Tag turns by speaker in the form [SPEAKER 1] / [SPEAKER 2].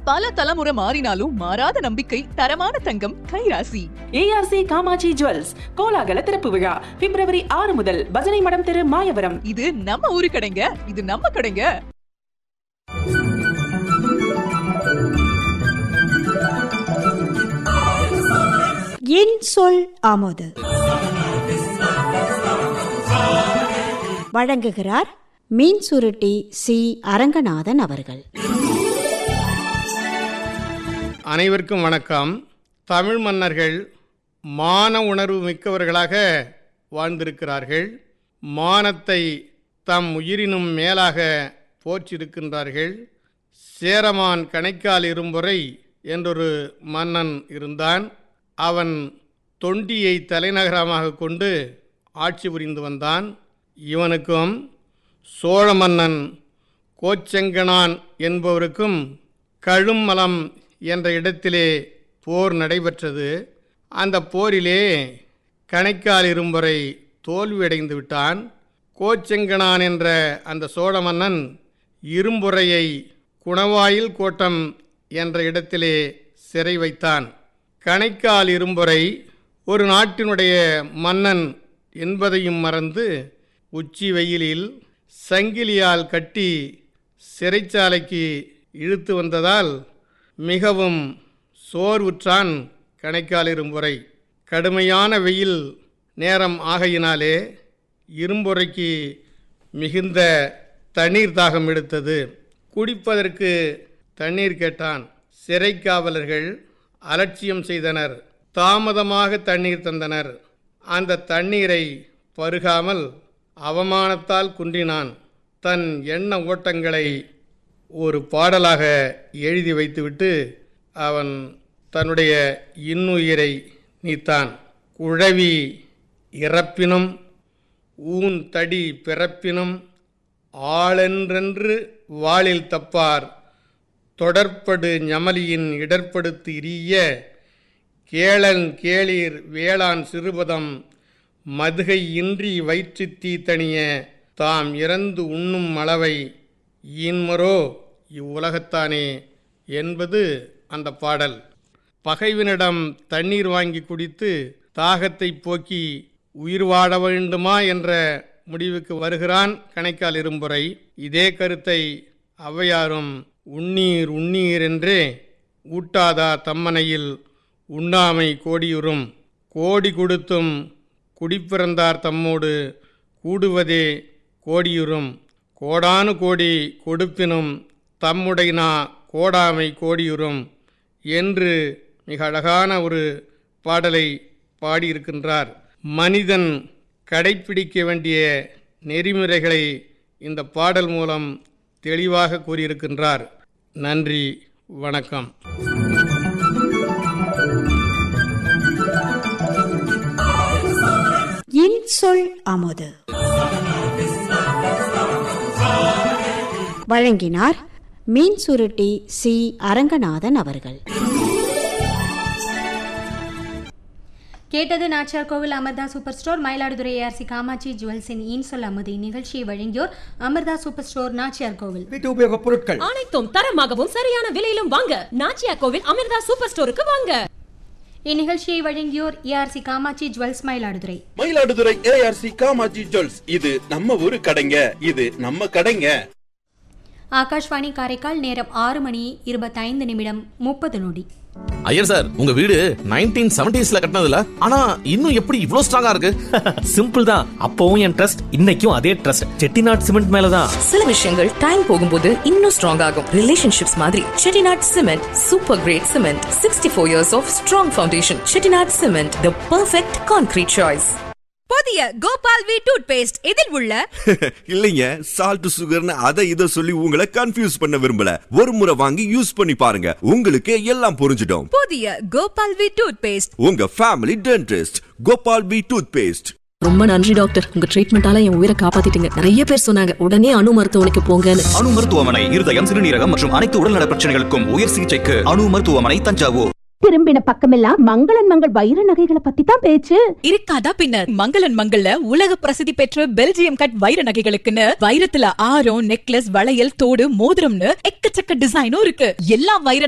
[SPEAKER 1] பல தலைமுறை மாறினாலும் மாறாத நம்பிக்கை தரமான தங்கம் கைராசி
[SPEAKER 2] ஏஆர்சி காமாட்சி ஜுவல்ஸ் கோலாகல திறப்பு விழா பிப்ரவரி ஆறு முதல் பஜனை மடம் தெரு மாயவரம்
[SPEAKER 1] இது நம்ம ஊரு கடைங்க இது நம்ம கடைங்க
[SPEAKER 3] என் சொல் ஆமோது வழங்குகிறார் மீன் சுருட்டி சி அரங்கநாதன் அவர்கள்
[SPEAKER 4] அனைவருக்கும் வணக்கம் தமிழ் மன்னர்கள் மான உணர்வு மிக்கவர்களாக வாழ்ந்திருக்கிறார்கள் மானத்தை தம் உயிரினும் மேலாக போற்றிருக்கின்றார்கள் சேரமான் கணைக்கால் இரும்புரை என்றொரு மன்னன் இருந்தான் அவன் தொண்டியை தலைநகரமாக கொண்டு ஆட்சி புரிந்து வந்தான் இவனுக்கும் சோழ மன்னன் கோச்செங்கனான் என்பவருக்கும் கழுமலம் என்ற இடத்திலே போர் நடைபெற்றது அந்த போரிலே கணைக்கால் இரும்புரை தோல்வியடைந்து விட்டான் கோச்செங்கனான் என்ற அந்த சோழ மன்னன் இரும்புரையை குணவாயில் கோட்டம் என்ற இடத்திலே சிறை வைத்தான் கணைக்கால் இரும்புரை ஒரு நாட்டினுடைய மன்னன் என்பதையும் மறந்து உச்சி வெயிலில் சங்கிலியால் கட்டி சிறைச்சாலைக்கு இழுத்து வந்ததால் மிகவும் சோர்வுற்றான் கணைக்கால் இரும்புரை கடுமையான வெயில் நேரம் ஆகையினாலே இரும்புரைக்கு மிகுந்த தண்ணீர் தாகம் எடுத்தது குடிப்பதற்கு தண்ணீர் கேட்டான் சிறை காவலர்கள் அலட்சியம் செய்தனர் தாமதமாக தண்ணீர் தந்தனர் அந்த தண்ணீரை பருகாமல் அவமானத்தால் குன்றினான் தன் எண்ண ஓட்டங்களை ஒரு பாடலாக எழுதி வைத்துவிட்டு அவன் தன்னுடைய இன்னுயிரை நீத்தான் குழவி இறப்பினும் ஊன் தடி பிறப்பினும் ஆளென்றென்று வாளில் தப்பார் தொடர்படு ஞமலியின் இடர்படுத்து இரிய கேளன் கேளீர் வேளாண் சிறுபதம் மதுகை இன்றி வயிற்றுத் தீ தணிய தாம் இறந்து உண்ணும் அளவை ஈன்மரோ இவ்வுலகத்தானே என்பது அந்த பாடல் பகைவனிடம் தண்ணீர் வாங்கி குடித்து தாகத்தை போக்கி உயிர் வாழ வேண்டுமா என்ற முடிவுக்கு வருகிறான் கணைக்கால் இரும்புரை இதே கருத்தை ஔவையாரும் உண்ணீர் உண்ணீர் என்றே ஊட்டாதா தம்மனையில் உண்ணாமை கோடியுறும் கோடி கொடுத்தும் குடிப்பிறந்தார் தம்மோடு கூடுவதே கோடியுறும் கோடானு கோடி கொடுப்பினும் தம்முடைனா கோடாமை கோடியுறும் என்று மிக அழகான ஒரு பாடலை பாடியிருக்கின்றார் மனிதன் கடைப்பிடிக்க வேண்டிய நெறிமுறைகளை இந்த பாடல் மூலம் தெளிவாக கூறியிருக்கின்றார் நன்றி வணக்கம்
[SPEAKER 3] என் சொல் ஆமோது வழங்கினார் மீன் சுருட்டி சி அரங்கநாதன் அவர்கள்
[SPEAKER 5] கேட்டது Nachiyar Kovil Amirtha super store Mayiladuthurai ARC Kamatchi ஜுவல்ஸின் இன்சொல் அமுதி நிகழ்ச்சியை வழங்கியோர் அமர்தா சூப்பர் ஸ்டோர் நாச்சியார் கோவில்
[SPEAKER 6] வீட்டு உபயோகப் பொருட்கள்
[SPEAKER 7] அனைத்தும் தரமாகவும் சரியான விலையிலும் வாங்க நாச்சியா கோவில் அமிர்தா சூப்பர் ஸ்டோருக்கு வாங்க
[SPEAKER 5] இந்நிகழ்ச்சியை வழங்கியோர் ARC Kamatchi jewels Mayiladuthurai
[SPEAKER 8] Mayiladuthurai ARC Kamatchi jewels இது நம்ம ஊரு கடைங்க இது நம்ம கடைங்க
[SPEAKER 5] ஆகாஷ்வாணி காரைக்கால் நேரம் ஆறு மணி இருபத்தைந்து நிமிடம் முப்பது நொடி
[SPEAKER 9] ஐயர் சார் உங்க வீடு நைன்டீன் செவன்டிஸ்ல கட்டினதுல ஆனா இன்னும் எப்படி இவ்ளோ ஸ்ட்ராங்கா இருக்கு
[SPEAKER 10] சிம்பிள் தான் அப்பவும் என் ட்ரஸ்ட் இன்னைக்கும் அதே ட்ரஸ்ட் செட்டிநாட் சிமெண்ட் மேலதான்
[SPEAKER 7] சில விஷயங்கள் டைம் போகும்போது இன்னும் ஸ்ட்ராங் ஆகும் ரிலேஷன்ஷிப்ஸ் மாதிரி Chettinad cement super grade cement sixty four years of strong foundation Chettinad cement the perfect concrete choice
[SPEAKER 11] புதிய கோபால் வி டூத் பேஸ்ட் இதில் உள்ள
[SPEAKER 12] இல்லைங்க சால்ட் சுகர்னு அதை இதை சொல்லி உங்களை கன்ஃபியூஸ் பண்ண விரும்பல ஒரு முறை வாங்கி யூஸ் பண்ணி பாருங்க உங்களுக்கு எல்லாம் புரிஞ்சிடும்
[SPEAKER 11] புதிய கோபால் வி டூத் பேஸ்ட்
[SPEAKER 12] உங்க family dentist Gopal P toothpaste
[SPEAKER 7] ரொம்ப நன்றி டாக்டர் உங்க ட்ரீட்மெண்டால என் உயிரை காப்பாத்திட்டீங்க நிறைய பேர் சொன்னாங்க உடனே அணு மருத்துவமனைக்கு போங்கன்னு
[SPEAKER 13] அணு மருத்துவமனை இருதயம் சிறுநீரகம் மற்றும் அனைத்து உடல்நல பிரச்சனைகளுக்கும் உயர் சிகிச்சைக்கு அணு மருத்துவமனை தஞ்சாவூர்
[SPEAKER 14] திரும்பின பக்கமெல்லாம் மங்களன் மங்கள் வைர நகைகளை பத்தி தான் பேச்சு
[SPEAKER 1] இருக்காதா பின்னர் மங்களன் மங்கள்ல உலக பிரசித்தி பெற்ற பெல்ஜியம் கட் வைர நகைகளுக்குன்னு வைரத்துல ஆரம் நெக்லஸ் வளையல் தோடு மோதிரம்னு எக்கச்சக்க டிசைனும் இருக்கு எல்லா வைர